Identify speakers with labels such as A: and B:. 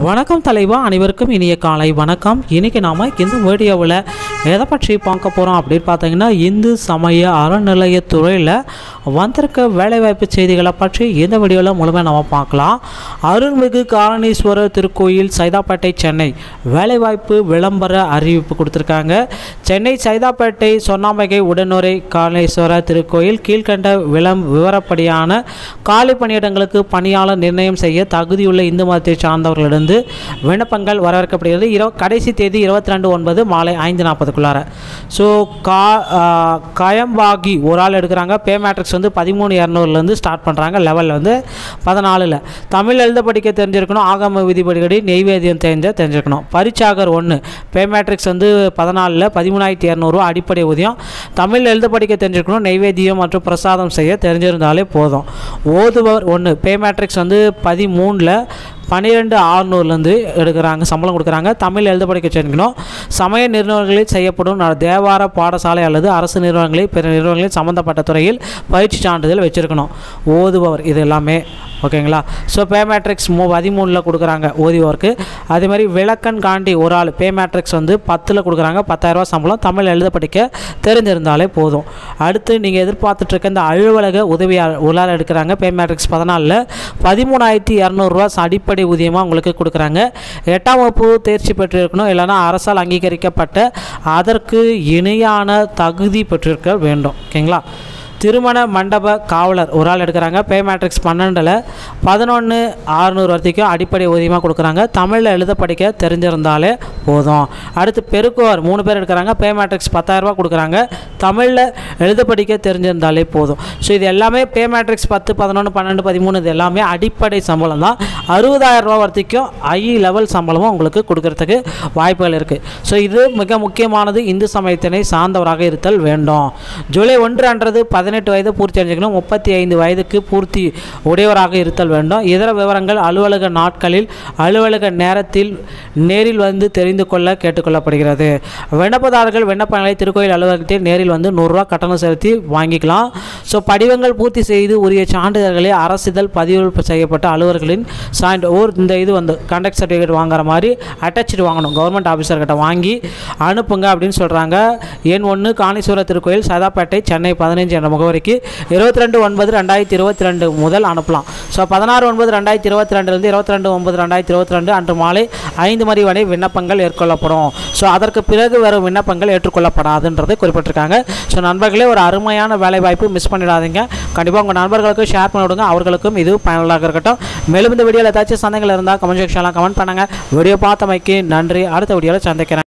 A: வணக்கம் தலைவா அனைவருக்கும் இனிய காலை வணக்கம் இன்னைக்கு நாம இந்த வீடியோவில் எதை பற்றி பார்க்க போகிறோம் அப்படின்னு பார்த்தீங்கன்னா இந்து சமய அறநிலையத்துறையில் வந்திருக்க வேலைவாய்ப்பு செய்திகளை பற்றி இந்த வீடியோவில் முழுமையாக நம்ம பார்க்கலாம் அருள்மிகு காரணீஸ்வரர் திருக்கோயில் சைதாப்பேட்டை சென்னை வேலைவாய்ப்பு விளம்பர அறிவிப்பு கொடுத்துருக்காங்க சென்னை சைதாப்பேட்டை சொன்னாம்பகை உடனுரை காரணீஸ்வரர் திருக்கோயில் கீழ்கண்ட விளம் விவரப்படியான காலி பணியிடங்களுக்கு பணியாளர் நிர்ணயம் செய்ய தகுதியுள்ள இந்து மதத்தை சார்ந்தவர்களிடம் விண்ணப்பங்கள் வரவேற்கப்படுகிறது இரவு கடைசி தேதி இருபத்தி ரெண்டு ஒன்பது மாலை ஐந்து நாற்பதுக்குள்ளார ஸோ கா ஆ, கயம்பாகி ஒரு ஆள் எடுக்கிறாங்க பே மேட்ரிக்ஸ் வந்து பதிமூணு இரநூறுலேருந்து ஸ்டார்ட் பண்ணுறாங்க லெவலில் வந்து பதினாலில் தமிழ் எழுத படிக்க தெரிஞ்சிருக்கணும் ஆகம விதிப்படி நெய்வேத்தியம் தெரிஞ்ச தெரிஞ்சிருக்கணும் பரிச்சாகர் ஒன்று பே மேட்ரிக்ஸ் வந்து பதினாலில் பதிமூணாயிரத்தி இரநூறுவா அடிப்படை ஊதியம் தமிழ் எழுத படிக்க தெரிஞ்சிருக்கணும் நெய்வேத்தியம் மற்றும் பிரசாதம் செய்ய தெரிஞ்சிருந்தாலே போதும் ஓதுபவர் ஒன்று பே மேட்ரிக்ஸ் வந்து பதிமூணில் பன்னிரெண்டு ஆறுநூறுலேருந்து எடுக்கிறாங்க சம்பளம் கொடுக்குறாங்க தமிழ் எழுத படிக்க தெரிஞ்சுக்கணும் சமய நிறுவனங்களில் செய்யப்படும் ந- தேவார பாடசாலை அல்லது அரசு நிறுவனங்களில் பிற நிறுவனங்களில் சம்மந்தப்பட்ட துறையில் பயிற்சி சான்றிதழ் வச்சுருக்கணும் ஓதுபவர் இது எல்லாமே ஓகேங்களா ஸோ பே மேட்ரிக்ஸ் மூ பதிமூணில் கொடுக்குறாங்க ஓதுபவருக்கு அதே மாதிரி விளக்கன் காண்டி ஒரு ஆள் பே மேட்ரிக்ஸ் வந்து பத்தில் கொடுக்குறாங்க பத்தாயிரரூபா சம்பளம் தமிழ் எழுத படிக்க தெரிஞ்சிருந்தாலே போதும் அடுத்து நீங்கள் எதிர்பார்த்துட்டு இருக்க இந்த அலுவலக உதவியாளர் உள்ளார எடுக்கிறாங்க பே மேட்ரிக்ஸ் பதினாலில் பதிமூணாயிரத்தி இரநூறுவா அடிப்படை ஊதியமாக உங்களுக்கு கொடுக்குறாங்க எட்டாம் வகுப்பு தேர்ச்சி பெற்றிருக்கணும் இல்லைன்னா அரசால் அங்கீகரிக்கப்பட்ட அதற்கு இணையான தகுதி பெற்றிருக்க வேண்டும் ஓகேங்களா திருமண மண்டப காவலர் ஒரு ஆள் எடுக்கிறாங்க பே மேட்ரிக்ஸ் பன்னெண்டில் பதினொன்று ஆறுநூறு வரைக்கும் அடிப்படை ஊதியமாக கொடுக்குறாங்க தமிழில் எழுத படிக்க தெரிஞ்சிருந்தாலே போதும் அடுத்து பெருக்குவார் மூணு பேர் எடுக்கிறாங்க பே மேட்ரிக்ஸ் பத்தாயிரரூபா கொடுக்குறாங்க தமிழில் எழுத படிக்க தெரிஞ்சிருந்தாலே போதும் ஸோ இது எல்லாமே பே மேட்ரிக்ஸ் பத்து பதினொன்று பன்னெண்டு பதிமூணு இது எல்லாமே அடிப்படை சம்பளம் தான் அறுபதாயிரம் ரூபா வரைக்கும் ஐ லெவல் சம்பளமும் உங்களுக்கு கொடுக்கறதுக்கு வாய்ப்புகள் இருக்குது ஸோ இது மிக முக்கியமானது இந்து சமயத்தினை சார்ந்தவராக இருத்தல் வேண்டும் ஜூலை ஒன்று அன்றது பதினெட்டு வயது பூர்த்தி அடைஞ்சிக்கணும் முப்பத்தி ஐந்து வயதுக்கு பூர்த்தி உடையவராக இருத்தல் வேண்டும் இதர விவரங்கள் அலுவலக நாட்களில் அலுவலக நேரத்தில் நேரில் வந்து தெரிந்து கொள்ள கேட்டுக்கொள்ளப்படுகிறது விண்ணப்பதாரர்கள் விண்ணப்பங்களை திருக்கோயில் அலுவலகத்தில் நேரில் வந்து நூறுரூவா கட்டணம் செலுத்தி வாங்கிக்கலாம் ஸோ படிவங்கள் பூர்த்தி செய்து உரிய சான்றிதழ்களை அரசிதழ் பதிவு செய்யப்பட்ட அலுவலர்களின் சான்று ஓர் இந்த இது வந்து கண்டக்ட் சர்டிஃபிகேட் வாங்குற மாதிரி அட்டாச்சு வாங்கணும் கவர்மெண்ட் ஆஃபீஸர்கிட்ட வாங்கி அனுப்புங்க அப்படின்னு சொல்கிறாங்க எண் ஒன்று காணீஸ்வரர் திருக்கோயில் சதாப்பேட்டை சென்னை பதினஞ்சு என்ற முகவரிக்கு இருபத்தி ரெண்டு ஒன்பது ரெண்டாயிரத்தி இருபத்தி ரெண்டு முதல் அனுப்பலாம் ஸோ பதினாறு ஒன்பது ரெண்டாயிரத்தி இருபத்தி ரெண்டுலேருந்து இருபத்தி ரெண்டு ஒன்பது ரெண்டாயிரத்தி இருபத்தி ரெண்டு அன்று மாலை ஐந்து மணி வரை விண்ணப்பங்கள் ஏற்கொள்ளப்படும் ஸோ அதற்கு பிறகு வரும் விண்ணப்பங்கள் ஏற்றுக்கொள்ளப்படாதுன்றது குறிப்பிட்டிருக்காங்க ஸோ நண்பர்களே ஒரு அருமையான வேலைவாய்ப்பு மிஸ் பண்ணிடாதீங்க கண்டிப்பாக உங்கள் நண்பர்களுக்கு ஷேர் பண்ணி விடுங்க அவர்களுக்கும் இது பயனுள்ளதாக இருக்கட்டும் மேலும் இந்த வீடியோவில் ஏதாச்சும் சந்தேகங்கள் இருந்தால் கமெண்ட் செக்ஷனில் கமெண்ட் பண்ணுங்கள் வீடியோ பார்த்தமைக்கு நன்றி அடுத்த வீடியோவில் சந்திக்கிறேன்